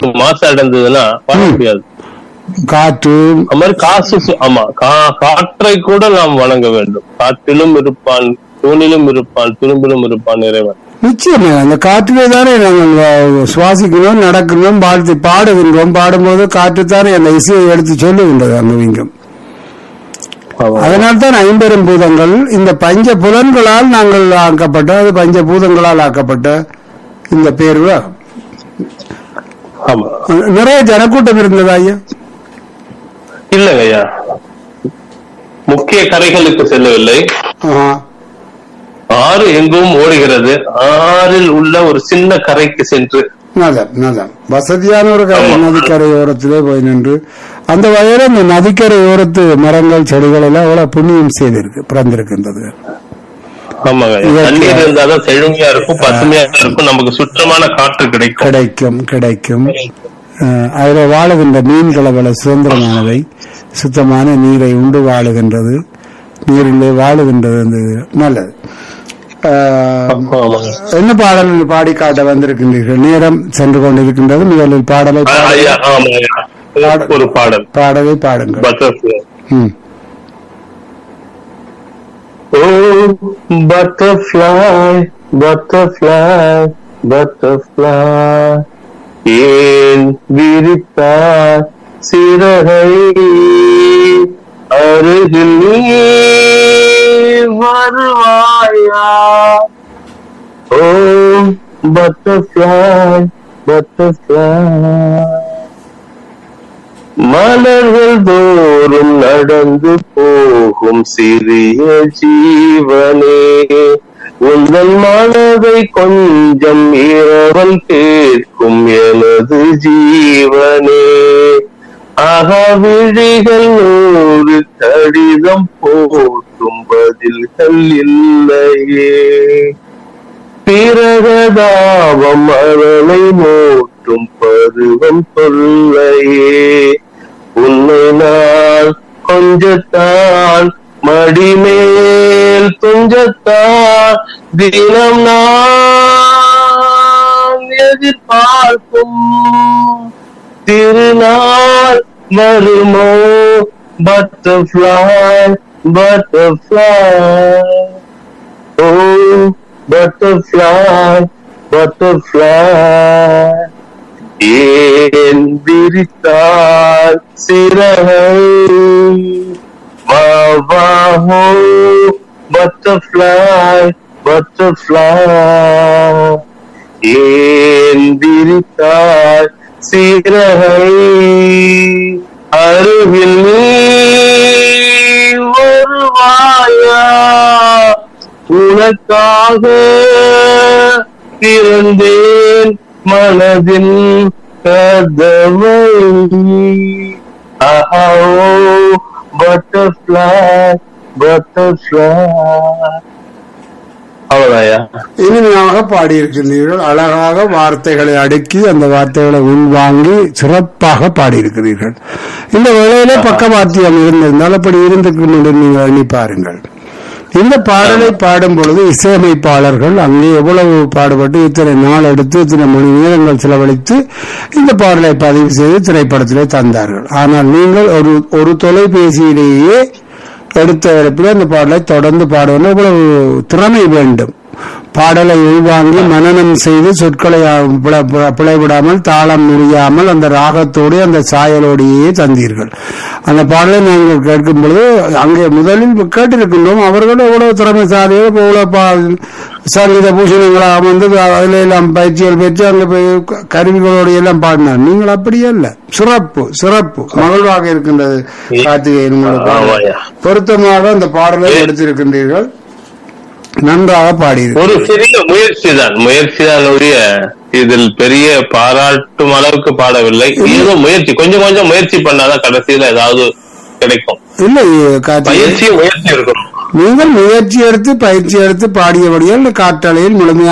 காற்று மாசு அடைந்ததுன்னா பாட முடியாது காற்று அது மாதிரி காசு சு- ஆமா கா- காற்றை கூட நாம் வணங்க வேண்டும் காற்றிலும் இருப்பான் தூணிலும் இருப்பான் துரும்பிலும் இருப்பான் இறைவன் நிச்சயமா அந்த காற்றிலே தானே நாங்கள் வா- சுவாசிக்கிறோம் நடக்கிறோம் வாழ்த்து பாடுகின்றோம் பாடும்போது காற்று தானே அந்த இசையை எடுத்து சொல்லுகின்றது அந்த விங்கம் ஆமா. அதனால் தான் ஐம்பெரும் பூதங்கள் இந்த பஞ்ச புலன்களால் நாங்கள் ஆக்கப்பட்ட அது பஞ்ச பூதங்களால் ஆக்கப்பட்ட இந்த பேரு ஆமா நிறைய ஜனக்கூட்டம் இருந்ததா ஐயா இல்லைங்க ஐயா முக்கிய கரைகளுக்கு செல்லவில்லை ஆஹா. ஆறு எங்கும் ஓடுகிறது ஆறில் உள்ள ஒரு சின்ன கரைக்கு சென்று நலம் நலம் வசதியான ஒரு கரை ஆமா. நதிக்கரை ஓரத்திலே போய் நின்று அந்த வகையில இந்த நதிக்கரை ஓரத்து மரங்கள் செடிகள் எல்லாம் அவ்வளவு புண்ணியம் செய்திருக்கு பிறந்திருக்கின்றது ஆமாங்க ஐயா. இயற்கை- தண்ணீர் இருந்தாதான் செழுமையா இருக்கும் பசுமையா இருக்கும் நமக்கு சுற்றமான காற்று கிடைக்கும் கிடைக்கும் கிடைக்கும் அஹ், அதில் வாழுகின்ற மீன்கள் அவ்வளவு சுதந்திரமானவை சுத்தமான நீரை உண்டு வாழுகின்றது நீரிலே வாழுகின்றது அந்த இது. நல்லது அஹ், ஆமாங்க என்ன பாடல் பாடி காட்ட வந்திருக்கின்றீர்கள் நேரம் சென்று கொண்டிருக்கின்றது முதலில் பாடலை ஆ, பாட- ஐயா ஆமா ஐயா ஒரு பாடல் பாடலை பாடுங்கள் பட்டர்ஃபிளை ம். Oh, butterfly, butterfly, butterfly. ஏன் விரித்தார் சிறகை அருகில் நீ வருவாயா ஓ பட்டர்ஃப்ளை பட்டர்ஃப்ளை மலர்கள் தோறும் நடந்து போகும் சிறிய ஜீவனே உங்கள் மனதை கொஞ்சம் இரவல் கேட்கும் எனது ஜீவனே அகவிழிகள் நூறு கடிதம் போட்டும் பதில்கள் இல்லையே பிரகதாபம் அவளை மூட்டும் பருவம் தொல்லையே உன்னை நான் கொஞ்சத்தான் மடிமேல் துஞ்சத்தான் தினம் நான் எதிர்பார்க்கும் திருநாள் வருமோ butterfly butterfly Oh, butterfly, butterfly. ஏன் விரித்தால் சிறகை வா வா ஹோ பட்டர்ஃப்ளை பட்டர்ஃப்ளை ஏன் விரித்தால் சிறகை அருகில் நீ வருவாயா உனக்காக திறந்தேன் மனதின் கதவை ஆஹோ பட்டர்ஃப்ளை பட்டர்ஃப்ளை அவ்வளோதாயா இனிமையாக பாடியிருக்கின்றீர்கள் அழகாக வார்த்தைகளை அடுக்கி அந்த வார்த்தைகளை உள்வாங்கி சிறப்பாக பாடியிருக்கிறீர்கள் இந்த வேளையில பக்கவாத்தியம் இருந்திருந்தால் அப்படி இருந்திருக்கும் என்று நீங்கள் எண்ணி பாருங்கள் இந்த பாடலை பாடும் பொழுது இசையமைப்பாளர்கள் அங்கே எவ்வளவு பாடுபட்டு இத்தனை நாள் எடுத்து இத்தனை மணி நேரங்கள் செலவழித்து இந்த பாடலை பதிவு செய்து திரைப்படத்திலே தந்தார்கள் ஆனால் நீங்கள் ஒரு ஒரு தொலைபேசியிலேயே எடுத்த இடத்துல அந்த பாடலை தொடர்ந்து பாடுவது இவ்வளவு திறமை வேண்டும் பாடலை உள்வாங்கி மனனம் செய்து சொற்களை அஹ், பிழ- பிழ- பிழைவிடாமல் தாளம் முறியாமல் அந்த ராகத்தோடு அந்த சாயலோடையே தந்தீர்கள் அந்த பாடலை நாங்கள் கேட்கும் பொழுது அங்கே முதலில் கேட்டிருக்கின்றோம் அவர்கள் எவ்வளவு திறமைசாலிகள் எவ்வளவு பா- சங்கீத பூஷணங்களாக வந்து அதில் எல்லாம் பயிற்சிகள் பெற்று அங்கே போய் க- கருவிகளோடு எல்லாம் பாடினார் நீங்கள் அப்படியே அல்ல சிறப்பு சிறப்பு மகிழ்வாக இருக்கின்றது கார்த்திகேயன் உங்களோட பாடல். ஆமாய்யா. பொருத்தமாக அந்த பாடலை எடுத்திருக்கின்றீர்கள் நன்றாக பாடியிருக்கிறீர்கள் ஒரு சிறிய முயற்சி தான் முயற்சி தான் ஒழிய இதில் பெரிய பாராட்டும் அளவுக்கு பாடவில்லை ஏதோ முயற்சி கொஞ்சம் கொஞ்சம் முயற்சி பண்ணாதான் கடைசியில ஏதாவது கிடைக்கும் இல்லை கார்த்திகேயன் பயிற்சி முயற்சி இருக்கணும் நீங்கள் முயற்சி எடுத்து பயிற்சி எடுத்து பாடியபடியால் காற்றலையில் முழுமையாக